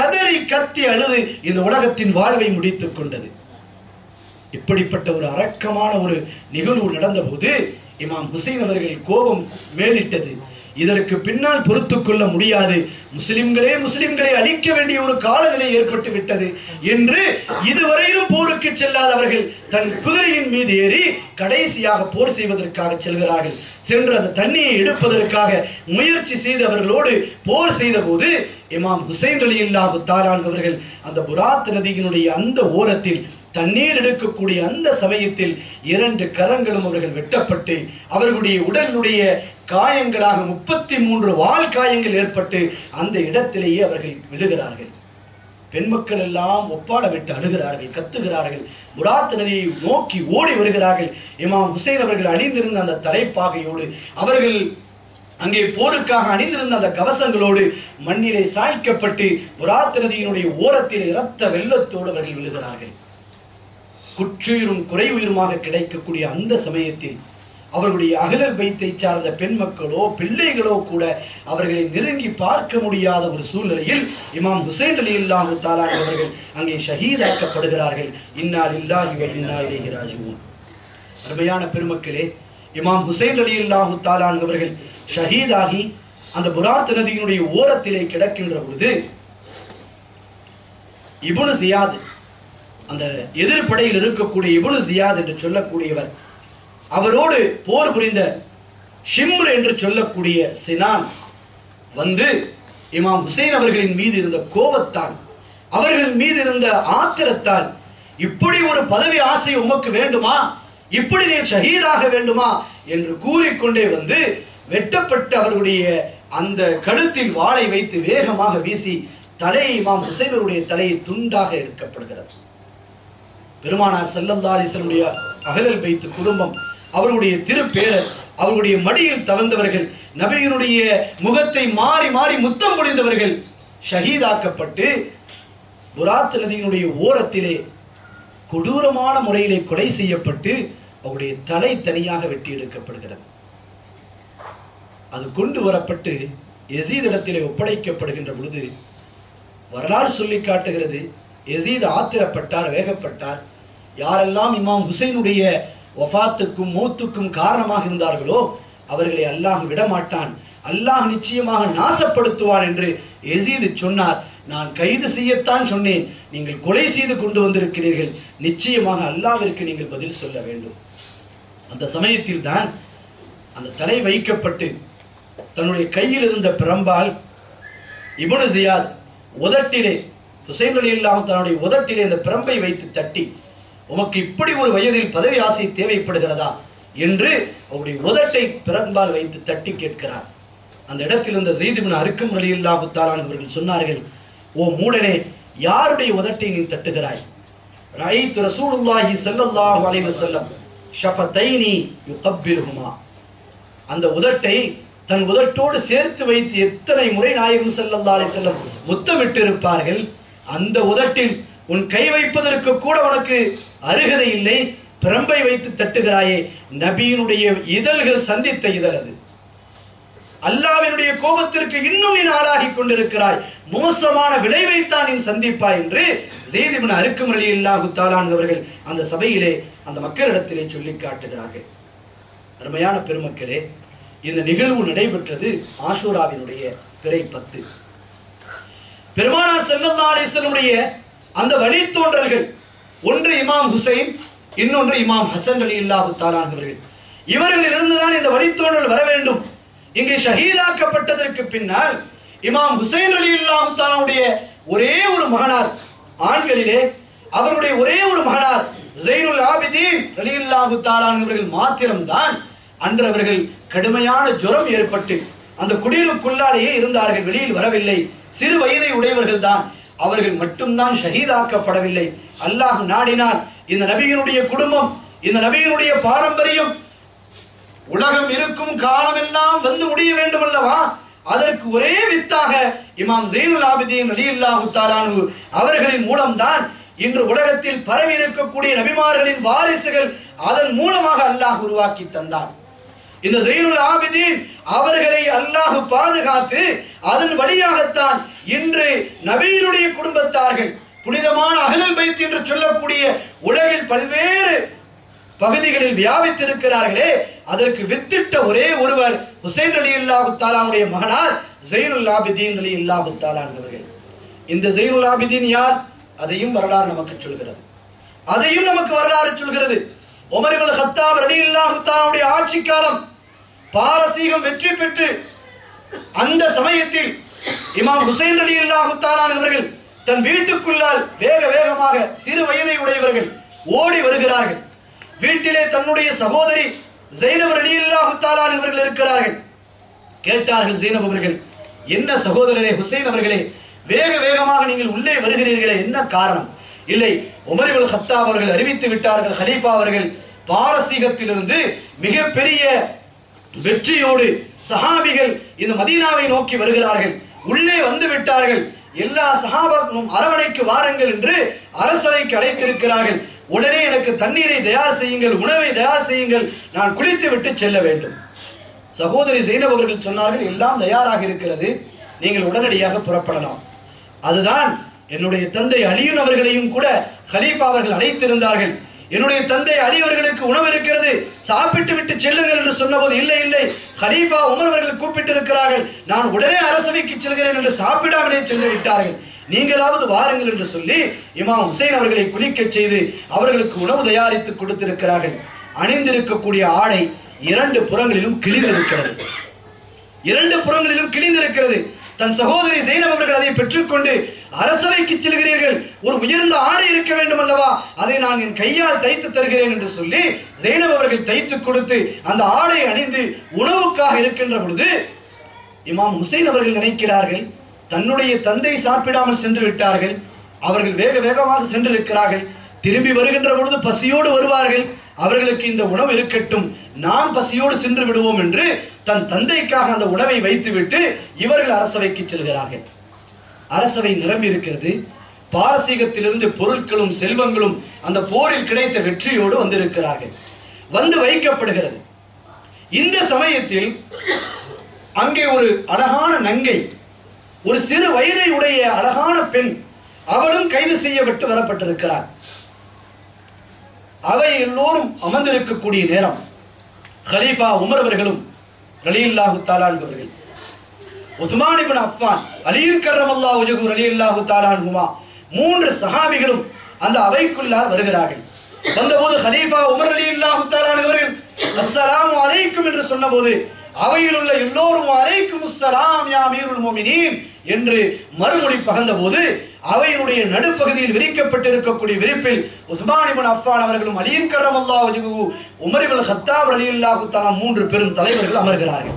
கதறி கத்தி அழுது இந்த உலகத்தின் வாழ்வை முடித்துக் கொண்டது இப்படிப்பட்ட ஒரு அரக்கமான ஒரு நிகழ்வு நடந்தபோது இமாம் ஹுசைன் அவர்கள் கோபம் மேலிட்டது இதற்கு பின்னால் பொறுத்துக் கொள்ள முடியாது முஸ்லிம்களே முஸ்லிம்களை அழிக்க வேண்டிய ஒரு காலநிலை ஏற்பட்டு விட்டது என்று இதுவரையிலும் போருக்கு செல்லாதவர்கள் தன் குதிரையின் மீது ஏறி கடைசியாக போர் செய்வதற்காக செல்கிறார்கள் சென்று அந்த தண்ணியை எடுப்பதற்காக முயற்சி செய்து அவர்களோடு போர் செய்த போது இமாம் ஹுசைன் அலி அல்லாஹு தாலான் அவர்கள் அந்த புராத் நதியினுடைய அந்த ஓரத்தில் தண்ணீர் எடுக்கக்கூடிய அந்த சமயத்தில் இரண்டு கரங்களும் அவர்கள் வெட்டப்பட்டு அவர்களுடைய உடலுடைய காயங்களாக முப்பத்தி மூன்று வால் காயங்கள் ஏற்பட்டு அந்த இடத்திலேயே அவர்கள் விழுகிறார்கள் பெண் மக்கள் எல்லாம் ஒப்பாட விட்டு அழுகிறார்கள் கத்துகிறார்கள் முராத் நதியை நோக்கி ஓடி வருகிறார்கள் இமாம் ஹுசைன் அவர்கள் அணிந்திருந்த அந்த தலைப்பாகையோடு அவர்கள் அங்கே போருக்காக அணிந்திருந்த அந்த கவசங்களோடு மண்ணிலே சாய்க்கப்பட்டு முராத் நதியினுடைய ஓரத்தில் இரத்த வெள்ளத்தோடு அவர்கள் விழுகிறார்கள் குற்றுயிரும் குறைவுயிருமாக கிடைக்கக்கூடிய அந்த சமயத்தில் அவர்களுடைய அகலல் பைத்தை சார்ந்த பெண் மக்களோ பிள்ளைகளோ கூட அவர்களை நெருங்கி பார்க்க முடியாத ஒரு சூழ்நிலையில் இமாம் ஹுசைன் அலி இல்லாஹு தாலான் அவர்கள் அங்கே ஷஹீதாக்கப்படுகிறார்கள் இன்னால் இல்லா இவர் இன்னா இலேஹி ராஜிவூன் அருமையான பெருமக்களே இமாம் ஹுசைன் அலி அல்லாஹு தாலான் அவர்கள் ஷஹீதாகி அந்த புராத் நதியினுடைய ஓரத்திலே கிடக்கின்ற பொழுது இபுனு சியாத் அந்த எதிர்ப்படையில் இருக்கக்கூடிய இபுனு சியாத் என்று சொல்லக்கூடியவர் அவரோடு போர் புரிந்த ஷிம்ர் என்று சொல்லக்கூடிய சினான் வந்து இமாம் ஹுசைன் அவர்களின் மீது இருந்த கோபத்தால் அவர்கள் மீது இருந்த ஆத்திரத்தால் இப்படி ஒரு பதவி ஆசை உமக்கு வேண்டுமா இப்படி நீர் ஷஹீதாக வேண்டுமா என்று கூறிக்கொண்டே வந்து வெட்டப்பட்ட அவர்களுடைய அந்த கழுத்தில் வாளை வைத்து வேகமாக வீசி தலையை இமாம் ஹுசைனருடைய தலையை துண்டாக எடுக்கப்படுகிறது பெருமானார் செல்லல்லா அலிஸ்லமுடைய அகலல் வைத்து குடும்பம் அவர்களுடைய திருப்பேரர் அவர்களுடைய மடியில் தவழ்ந்தவர்கள் நபியினுடைய முகத்தை மாறி மாறி முத்தம் பொழிந்தவர்கள் ஷஹீதாக்கப்பட்டு புராத் நதியினுடைய ஓரத்திலே கொடூரமான முறையிலே கொலை செய்யப்பட்டு அவருடைய தலை தனியாக வெட்டி எடுக்கப்படுகிறது அது கொண்டு வரப்பட்டு எசீத் இடத்திலே ஒப்படைக்கப்படுகின்ற பொழுது வரலாறு சொல்லி காட்டுகிறது எசீத் ஆத்திரப்பட்டார் வேகப்பட்டார் யாரெல்லாம் இமாம் ஹுசைனுடைய வஃபாத்துக்கும் மூத்துக்கும் காரணமாக இருந்தார்களோ அவர்களை அல்லாஹ் விடமாட்டான் அல்லாஹ் நிச்சயமாக நாசப்படுத்துவான் என்று எசீது சொன்னார் நான் கைது செய்யத்தான் சொன்னேன் நீங்கள் கொலை செய்து கொண்டு வந்திருக்கிறீர்கள் நிச்சயமாக அல்லாவிற்கு நீங்கள் பதில் சொல்ல வேண்டும் அந்த சமயத்தில் தான் அந்த தலை வைக்கப்பட்டு தன்னுடைய கையில் இருந்த பிரம்பால் இப்னு ஜியாத் உதட்டிலே ஹுசைன் அலி அல்லாஹ் தன்னுடைய உதட்டிலே அந்த பிரம்பை வைத்து தட்டி உமக்கு இப்படி ஒரு வயதில் பதவி ஆசை தேவைப்படுகிறதா என்று அவருடைய உதட்டை பிரம்பால் வைத்து தட்டி கேட்கிறார் அந்த இடத்தில் இருந்த ஜெய்திபின் அருக்கம் அலி அல்லாஹு தாலான் அவர்கள் சொன்னார்கள் ஓ மூடனே யாருடைய உதட்டை நீ தட்டுகிறாய் ரைத் ரசூலுல்லாஹி ஸல்லல்லாஹு அலைஹி வஸல்லம் ஷஃபதைனி யுகப்பிலுஹுமா அந்த உதட்டை தன் உதட்டோடு சேர்த்து வைத்து எத்தனை முறை நாயகம் ஸல்லல்லாஹு அலைஹி வஸல்லம் முத்தமிட்டு இருப்பார்கள் அந்த உதட்டில் உன் கை வைப்பதற்கு கூட உனக்கு அருகதை இல்லை பிரம்பை வைத்து தட்டுகிறாயே நபியினுடைய இதழ்கள் சந்தித்த இதழ் அது அல்லாவினுடைய கோபத்திற்கு இன்னும் நீ ஆளாகி கொண்டிருக்கிறாய் மோசமான விளைவைத்தான் நீ சந்திப்பாய் என்று ஜெய்திபின் அருக்கும் அலி இல்லாஹு தாலான் அவர்கள் அந்த சபையிலே அந்த மக்களிடத்திலே சொல்லி காட்டுகிறார்கள் அருமையான பெருமக்களே இந்த நிகழ்வு நடைபெற்றது ஆஷூராவினுடைய பிறை பத்து பெருமானார் ஸல்லல்லாஹு அலைஹி வஸல்லமுடைய அந்த வழித்தோன்றல்கள் ஒன்று இமாம் ஹுசைன் இன்னொன்று இமாம் ஹசன் அலி இல்லாஹு தாலான் அவர்கள் இவர்களில் இருந்துதான் இந்த வழித்தோன்றல் வர வேண்டும் இங்கே ஷஹீதாக்கப்பட்டதற்கு பின்னால் இமாம் ஹுசைன் அலி இல்லாஹு தாலாவுடைய ஒரே ஒரு மகனார் ஆண்களிலே அவருடைய ஒரே ஒரு மகனார் ஜெயினுல் ஆபிதீன் அலி இல்லாஹு தாலான் அவர்கள் மாத்திரம்தான் அன்று அவர்கள் கடுமையான ஜுரம் ஏற்பட்டு அந்த குடிலுக்குள்ளாலேயே இருந்தார்கள் வெளியில் வரவில்லை சிறு வயதை உடையவர்கள் தான் அவர்கள் மட்டும்தான் ஷஹீதாக்கப்படவில்லை அல்லாஹ் நாடினால் இந்த நபியினுடைய குடும்பம் இந்த நபியினுடைய பாரம்பரியம் உலகம் இருக்கும் காலமெல்லாம் வந்து முடிய வேண்டும் அல்லவா அதற்கு ஒரே வித்தாக இமாம் ஜெயினுல் ஆபிதீன் ரலியல்லாஹு தாலானு அவர்களின் மூலம்தான் இன்று உலகத்தில் பரவி இருக்கக்கூடிய நபிமார்களின் வாரிசுகள் அதன் மூலமாக அல்லாஹ் உருவாக்கி தந்தான் இந்த ஜெயினுல் ஆபிதீன் அவர்களை அல்லாஹ் பாதுகாத்து அதன் வழியாகத்தான் இன்று நபீனுடைய குடும்பத்தார்கள் புனிதமான அகலல் பைத் என்று சொல்லக்கூடிய உலகில் பல்வேறு பகுதிகளில் வியாபித்திருக்கிறார்களே அதற்கு வித்திட்ட ஒரே ஒருவர் ஹுசைன் அலி அல்லாஹு தாலாவுடைய மகனார் ஜெயினுல் ஆபிதீன் அலி அல்லாஹு தாலான்வர்கள் இந்த ஜெயினுல் ஆபிதீன் யார் அதையும் வரலாறு நமக்கு சொல்கிறது அதையும் நமக்கு வரலாறு சொல்கிறது உமர் இப்னு கத்தாப் ரலியல்லாஹு தஆலாவுடைய ஆட்சி காலம் பாரசீகம் வெற்றி பெற்று அந்த சமயத்தில் இமாம் ஹுசைன் ரலியல்லாஹு தஆலா அவர்கள் தன் வீட்டுக்குள்ளால் வேக வேகமாக சிறு வயதை உடையவர்கள் ஓடி வருகிறார்கள் வீட்டிலே தன்னுடைய சகோதரி ஜெயினப் ரலியல்லாஹு தஆலா அவர்கள் இருக்கிறார்கள் கேட்டார்கள் ஜெயினப் அவர்கள் என்ன சகோதரரே ஹுசைன் அவர்களே வேக வேகமாக நீங்கள் உள்ளே வருகிறீர்களே என்ன காரணம் இல்லை உமர் இப்னு கத்தாப் அவர்கள் அறிவித்து விட்டார்கள் ஹலீஃபா அவர்கள் பாரசீகத்திலிருந்து மிகப்பெரிய வெற்றியோடு சஹாபிகள் இந்த மதீனாவை நோக்கி வருகிறார்கள் உள்ளே வந்து விட்டார்கள் எல்லா சஹாபாக்களும் அரவணைக்கு வாருங்கள் என்று அரசவைக்கு அழைத்திருக்கிறார்கள் உடனே எனக்கு தண்ணீரை தயார் செய்யுங்கள் உணவை தயார் செய்யுங்கள் நான் குளித்து விட்டு செல்ல வேண்டும் சகோதரி ஜெயினப் அவர்கள் சொன்னார்கள் எல்லாம் தயாராக இருக்கிறது நீங்கள் உடனடியாக புறப்படலாம் அதுதான் என்னுடைய தந்தை அலியுன் அவர்களையும் கூட கலீஃபா அவர்கள் அழைத்திருந்தார்கள் என்னுடைய தந்தை அலி அவர்களுக்கு உணவு இருக்கிறது சாப்பிட்டு விட்டு செல்லுங்கள் என்று சொன்னபோது இல்லை இல்லை ஹலீஃபா உமர் அவர்கள் கூப்பிட்டு இருக்கிறார்கள் நான் உடனே அரசவைக்கு செல்கிறேன் என்று சாப்பிடாமலே சென்று விட்டார்கள் நீங்களாவது வாருங்கள் என்று சொல்லி இமாம் ஹுசைன் அவர்களை குளிக்கச் செய்து அவர்களுக்கு உணவு தயாரித்து கொடுத்திருக்கிறார்கள் அணிந்திருக்கக்கூடிய ஆடை இரண்டு புறங்களிலும் கிழிந்திருக்கிறது இரண்டு புறங்களிலும் கிழிந்திருக்கிறது தன் சகோதரி ஜெயினப் அவர்கள் அதை பெற்றுக்கொண்டு அரசவைக்கு செல்கிறீர்கள் ஒரு உயர்ந்த ஆடை இருக்க வேண்டும் அல்லவா அதை நான் என் கையால் தைத்து தருகிறேன் என்று சொல்லி ஜெயினப் அவர்கள் தைத்து கொடுத்து அந்த ஆடை அணிந்து உணவுக்காக இருக்கின்ற பொழுது இமாம் ஹுசைன் அவர்கள் நினைக்கிறார்கள் தன்னுடைய தந்தை சாப்பிடாமல் சென்று விட்டார்கள் அவர்கள் வேக வேகமாக சென்றிருக்கிறார்கள் திரும்பி வருகின்ற பொழுது பசியோடு வருவார்கள் அவர்களுக்கு இந்த உணவு இருக்கட்டும் நாம் பசியோடு சென்று விடுவோம் என்று தன் தந்தைக்காக அந்த உணவை வைத்துவிட்டு இவர்கள் அரசவைக்கு செல்கிறார்கள் அரசவை நிரம்பி இருக்கிறது பாரசீகத்திலிருந்து பொருட்களும் செல்வங்களும் அந்த போரில் கிடைத்த வெற்றியோடு வந்திருக்கிறார்கள் வந்து வைக்கப்படுகிறது இந்த சமயத்தில் அங்கே ஒரு அழகான நங்கை ஒரு சிறு வயதை உடைய அழகான பெண் அவளும் கைது செய்யப்பட்டு வரப்பட்டிருக்கிறார் அவை எல்லோரும் அமர்ந்திருக்கக்கூடிய நேரம் ஹலீஃபா உமர் அவர்களும் ரலியல்லாஹு தாலான் அவர்கள் உஸ்மான் இப்னு அஃபான் அலியும் கர்ரமல்லா உஜகு ரலியல்லாஹு தாலான் ஹுமா மூன்று சஹாபிகளும் அந்த அவைக்குள்ளார் வருகிறார்கள் வந்தபோது ஹலீஃபா உமர் ரலியல்லாஹு தாலான் அவர்கள் அஸ்ஸலாமு அலைக்கும் என்று சொன்னபோது அவையில் உள்ள எல்லோரும் அலைக்கும் அஸ்ஸலாம் யா அமீருல் முஃமினீன் என்று மறுமொழி பகர்ந்தபோது அவையினுடைய நடுப்பகுதியில் விரிக்கப்பட்டிருக்கக்கூடிய விரிப்பில் உஸ்மான் இப்னு அஃபான் அவர்களும் அலியின் கர்ரமல்லா வஜ்ஹு உமர் இப்னு கத்தாப் ரலியல்லாஹு தஆலா மூன்று பெரும் தலைவர்கள் அமர்கிறார்கள்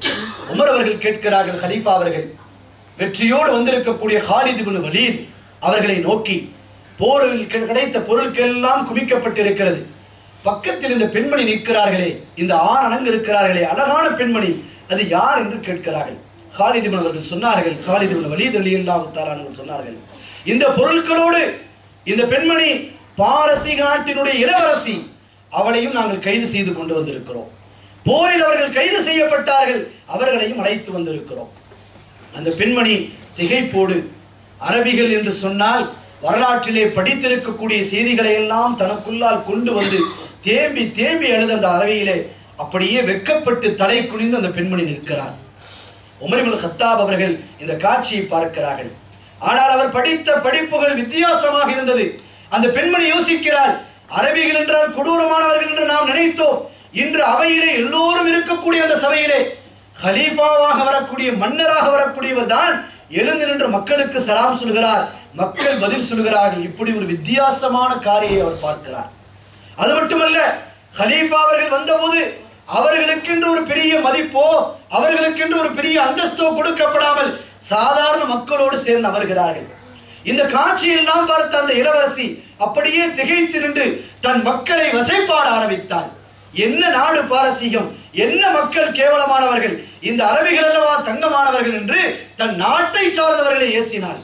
உமர் அவர்கள் கேட்கிறார்கள் ஹலீஃபா அவர்கள் வெற்றியோடு வந்திருக்கக்கூடிய ஹாலித் இப்னு வலீத் அவர்களை நோக்கி போரில் கி- கிடைத்த பொருட்கள் எல்லாம் குமிக்கப்பட்டிருக்கிறது பக்கத்தில் இந்த பெண்மணி நிற்கிறார்களே இந்த ஆண் அணங்கு இருக்கிறார்களே அழகான பெண்மணி அது யார் என்று கேட்கிறார்கள் ஹாலித் இப்னு அவர்கள் சொன்னார்கள் ஹாலித் இப்னு வலீத் ரலியல்லாஹு தஆலா அன்ஹு சொன்னார்கள் இந்த பொருட்களோடு இந்த பெண்மணி பாரசீக நாட்டினுடைய இளவரசி அவளையும் நாங்கள் கைது செய்து கொண்டு வந்திருக்கிறோம் போரில் அவர்கள் கைது செய்யப்பட்டார்கள் அவர்களையும் அழைத்து வந்திருக்கிறோம் அந்த பெண்மணி திகைப்போடு அரபிகள் என்று சொன்னால் வரலாற்றிலே படித்திருக்கக்கூடிய செய்திகளை எல்லாம் தனக்குள்ளால் கொண்டு வந்து தேம்பி தேம்பி எழுத அந்த அரபியிலே அப்படியே வெட்கப்பட்டு தலை குனிந்து அந்த பெண்மணி நிற்கிறார் உமரிபுல் கத்தாப் அவர்கள் இந்த காட்சியை பார்க்கிறார்கள் ஆனால் அவர் படித்த படிப்புகள் வித்தியாசமாக இருந்தது அந்த பெண்மணி யோசிக்கிறார் அரபிகள் என்றால் கொடூரமானவர்கள் என்று நாம் நினைத்தோம் இன்று அவையிலே எல்லோரும் இருக்கக்கூடிய அந்த சபையிலே ஹலீஃபாவாக வரக்கூடிய மன்னராக வரக்கூடியவர் தான் எழுந்து நின்று மக்களுக்கு சலாம் சொல்கிறார் மக்கள் பதில் சொல்கிறார்கள் இப்படி ஒரு வித்தியாசமான காரியை அவர் பார்க்கிறார் அது மட்டுமல்ல ஹலீஃபா அவர்கள் வந்தபோது அவர்களுக்கென்று ஒரு பெரிய மதிப்போ அவர்களுக்கென்று ஒரு பெரிய அந்தஸ்தோ கொடுக்கப்படாமல் சாதாரண மக்களோடு சேர்ந்து அமர்கிறார்கள் இந்த காட்சியெல்லாம் பார்த்த அந்த இளவரசி அப்படியே திகைத்து நின்று தன் மக்களை வசைப்பாட ஆரம்பித்தாள் என்ன நாடு பாரசீகம் என்ன மக்கள் கேவலமானவர்கள் இந்த அரபிகள் அல்லவா தங்கமானவர்கள் என்று தன் நாட்டை சார்ந்தவர்களை ஏசினாள்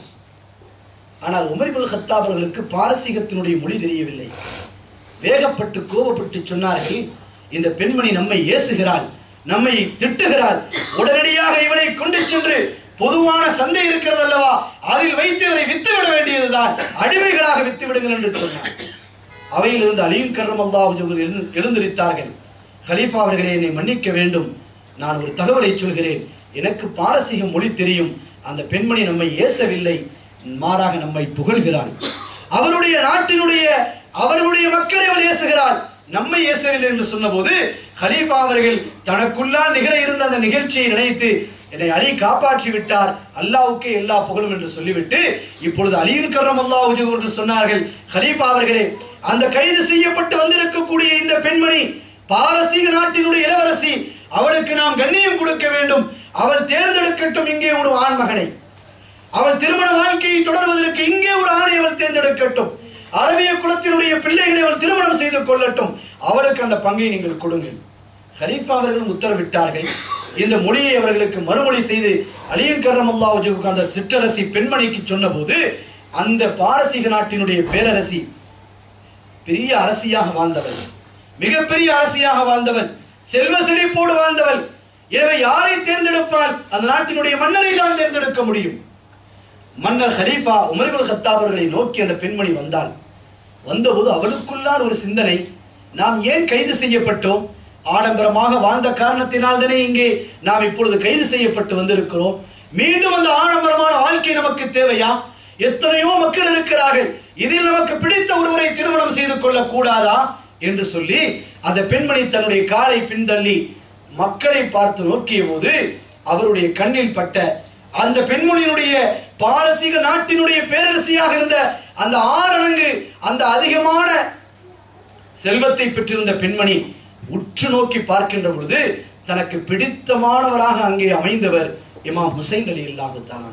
ஆனால் உமரிபுல் கத்தாப் அவர்களுக்கு பாரசீகத்தினுடைய மொழி தெரியவில்லை வேகப்பட்டு கோபப்பட்டு சொன்னார்கள் இந்த பெண்மணி நம்மை ஏசுகிறாள் நம்மை திட்டுகிறாள் உடனடியாக இவனை கொண்டு சென்று பொதுவான சந்தை இருக்கிறது அல்லவா அதில் வைத்து இவனை வித்து விட வேண்டியதுதான் அடிமைகளாக வித்து விடுங்கள் என்று சொன்னார் அவையிலிருந்து அலியும் கர்ரம் அல்லாஹ் எழுந்திருத்தார்கள் கலீஃபா அவர்களே என்னை மன்னிக்க வேண்டும் நான் ஒரு தகவலை சொல்கிறேன் எனக்கு பாரசீக மொழி தெரியும் அந்த பெண்மணி நம்மை ஏசவில்லை மாறாக நம்மை புகழ்கிறாள் அவருடைய நாட்டினுடைய அவர்களுடைய மக்களை அவள் ஏசுகிறாள் நம்மை ஏசவில்லை என்று சொன்னபோது ஹலீஃபா அவர்கள் தனக்குள்ளால் நிகழ இருந்த அந்த நிகழ்ச்சியை நினைத்து என்னை அலி காப்பாற்றி விட்டார் அல்லாவுக்கே எல்லா புகழும் என்று சொல்லிவிட்டு இப்பொழுது அலியின் கரம் அல்லாஹ் என்று சொன்னார்கள் ஹலீஃபா அவர்களே அந்த கைது செய்யப்பட்டு வந்திருக்கக்கூடிய இந்த பெண்மணி பாரசீக நாட்டினுடைய இளவரசி அவளுக்கு நாம் கண்ணியம் கொடுக்க வேண்டும் அவள் தேர்ந்தெடுக்கட்டும் இங்கே ஒரு ஆண் மகனை அவள் திருமண வாழ்க்கையை தொடர்வதற்கு இங்கே ஒரு ஆணை அவள் தேர்ந்தெடுக்கட்டும் அரபிய குலத்தினுடைய பிள்ளைகளை அவள் திருமணம் செய்து கொள்ளட்டும் அவளுக்கு அந்த பங்கை நீங்கள் கொடுங்கள் ஹலீஃபா அவர்களும் உத்தரவிட்டார்கள் இந்த மொழியை அவர்களுக்கு மறுமொழி செய்து அலியன் கரம் அல்லாஹ் அந்த சிற்றரசி பெண்மணிக்கு சொன்னபோது அந்த பாரசீக நாட்டினுடைய பேரரசி பெரிய அரசியாக வாழ்ந்தவள் மிகப்பெரிய அரசியாக வாழ்ந்தவள் செல்வ செழிப்போடு வாழ்ந்தவள் எனவே யாரை தேர்ந்தெடுப்பால் அந்த நாட்டினுடைய மன்னரை தான் தேர்ந்தெடுக்க முடியும் மன்னர் ஹலீஃபா உமர்கள் ஹத்தாப் அவர்களை நோக்கி அந்த பெண்மணி வந்தாள் வந்தபோது அவளுக்குள்ளார் ஒரு சிந்தனை நாம் ஏன் கைது செய்யப்பட்டோம் ஆடம்பரமாக வாழ்ந்த காரணத்தினால் தானே இங்கே நாம் இப்பொழுது கைது செய்யப்பட்டு வந்திருக்கிறோம் மீண்டும் அந்த ஆடம்பரமான வாழ்க்கை நமக்கு தேவையா எத்தனையோ மக்கள் இருக்கிறார்கள் இதில் நமக்கு பிடித்த ஒருவரை திருமணம் செய்து கொள்ள கூடாதா என்று சொல்லி அந்த பெண்மணி தன்னுடைய காலை பின்தள்ளி மக்களை பார்த்து நோக்கிய போது அவருடைய கண்ணில் பட்ட அந்த பெண்மணியினுடைய பாரசீக நாட்டினுடைய பேரரசியாக இருந்த அந்த ஆறடங்கு அந்த அதிகமான செல்வத்தை பெற்றிருந்த பெண்மணி உற்று நோக்கி பார்க்கின்ற பொழுது தனக்கு பிடித்தமானவராக அங்கே அமைந்தவர் இமாம் ஹுசைன் அலி இல்லாஹுத்தான்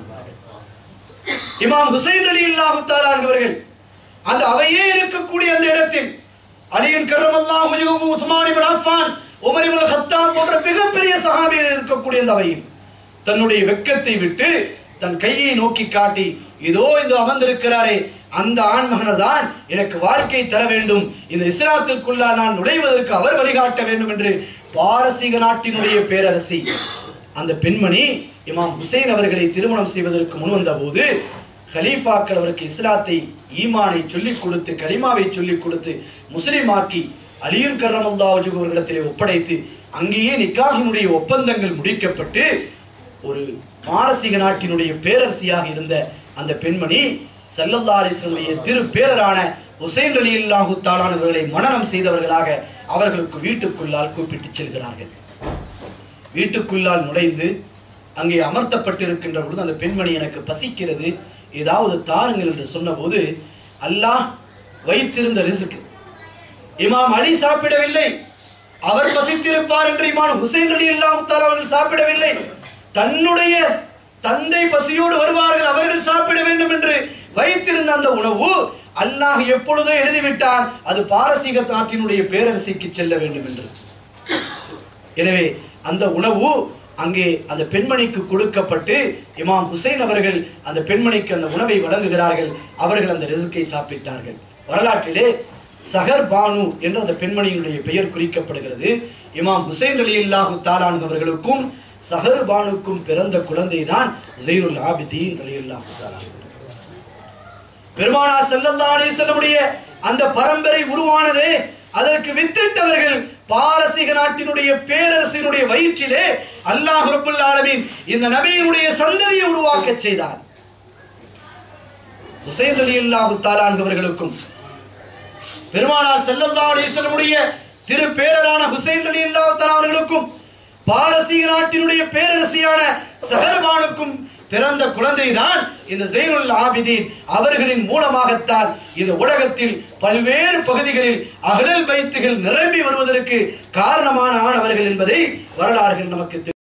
இமாம் ஹுசைன் அலி இல்லாஹுத்தாலான்வர்கள் அந்த அவையே இருக்கக்கூடிய அந்த இடத்தில் அலியின் கரமல்லாம் உஜுகு Usman ibn Affan Umar ibn Khattab போன்ற மிகப்பெரிய சஹாபியர் இருக்கக்கூடிய அந்த அவையில் தன்னுடைய வெட்கத்தை விட்டு தன் கையை நோக்கி காட்டி இதோ இந்த அமர்ந்திருக்கிறாரே அந்த ஆண்மகனை தான் எனக்கு வாழ்க்கை தர வேண்டும் இந்த இஸ்லாத்திற்குள்ளா நான் நுழைவதற்கு அவர் வழிகாட்ட வேண்டும் என்று பாரசீக நாட்டினுடைய பேரரசி அந்த பெண்மணி இமாம் ஹுசைன் அவர்களை திருமணம் செய்வதற்கு முன் வந்த போது கலீஃபாக்கள் அவருக்கு இஸ்லாத்தை ஈமானை சொல்லிக் கொடுத்து கலிமாவை சொல்லிக் கொடுத்து முஸ்லிமாக்கி அலியுன் கர்ரமல்லா அவர்களிடத்திலே ஒப்படைத்து அங்கேயே நிக்காகினுடைய ஒப்பந்தங்கள் முடிக்கப்பட்டு ஒரு பாரசீக நாட்டினுடைய பேரரசியாக இருந்த அந்த பெண்மணி சல்லல்லா அலிஸ்லமுடைய திரு பேரரான ஹுசைன் அலி அல்லாஹு தாலானவர்களை மனனம் செய்தவர்களாக அவர்களுக்கு வீட்டுக்குள்ளால் கூப்பிட்டு செல்கிறார்கள் வீட்டுக்குள்ளால் நுழைந்து அங்கே அமர்த்தப்பட்டிருக்கின்ற பொழுது அந்த பெண்மணி எனக்கு பசிக்கிறது ஏதாவது தாருங்கள் என்று சொன்னபோது அல்லாஹ் வைத்திருந்த ரிசுக்கு இமாம் அலி சாப்பிடவில்லை அவர் பசித்திருப்பார் என்று இமாம் ஹுசைன் அலி அல்லாஹ் அவர்கள் சாப்பிடவில்லை தன்னுடைய தந்தை பசியோடு வருவார்கள் அவர்கள் சாப்பிட வேண்டும் என்று வைத்திருந்த அந்த உணவு அல்லாஹ் எப்பொழுதோ எழுதிவிட்டான் அது பாரசீக நாட்டினுடைய பேரரசிக்கு செல்ல வேண்டும் என்று எனவே அந்த உணவு அங்கே அந்த பெண்மணிக்கு கொடுக்கப்பட்டு இமாம் ஹுசைன் அவர்கள் அந்த பெண்மணிக்கு அந்த உணவை வழங்குகிறார்கள் அவர்கள் அந்த ரிசுக்கை சாப்பிட்டார்கள் வரலாற்றிலே சகர் பானு என்று அந்த பெண்மணியினுடைய பெயர் குறிக்கப்படுகிறது இமாம் ஹுசைன் அலி அல்லாஹு தாலான் அவர்களுக்கும் சஹர் பானுக்கும் பிறந்த குழந்தை தான் ஜெயினுல் ஆபிதீன் அலி அல்லாஹு தாலான் பெருமானார் ஸல்லல்லாஹு அலைஹி வஸல்லமுடைய அந்த பரம்பரை உருவானதே அதற்கு வித்திட்டவர்கள் பாரசீக நாட்டினுடைய பேரரசினுடைய வயிற்றிலே அல்லாஹ் ரப்பல் ஆலமீன் இந்த நபியினுடைய சந்ததியை உருவாக்க செய்தார் ஹுசைன் ரலியல்லாஹு தஆலா அவர்களுக்கும் பெருமானார் ஸல்லல்லாஹு அலைஹி வஸல்லமுடைய திரு பேரரான ஹுசைன் ரலியல்லாஹு தஆலா அவர்களுக்கும் பாரசீக நாட்டினுடைய பேரரசியான சஹர்பானுக்கும் பிறந்த குழந்தைதான் இந்த ஜெயினுல் ஆபிதீன் அவர்களின் மூலமாகத்தான் இந்த உலகத்தில் பல்வேறு பகுதிகளில் அகழல் பைத்துகள் நிரம்பி வருவதற்கு காரணமான ஆனவர்கள் என்பதை வரலாறுகள் நமக்கு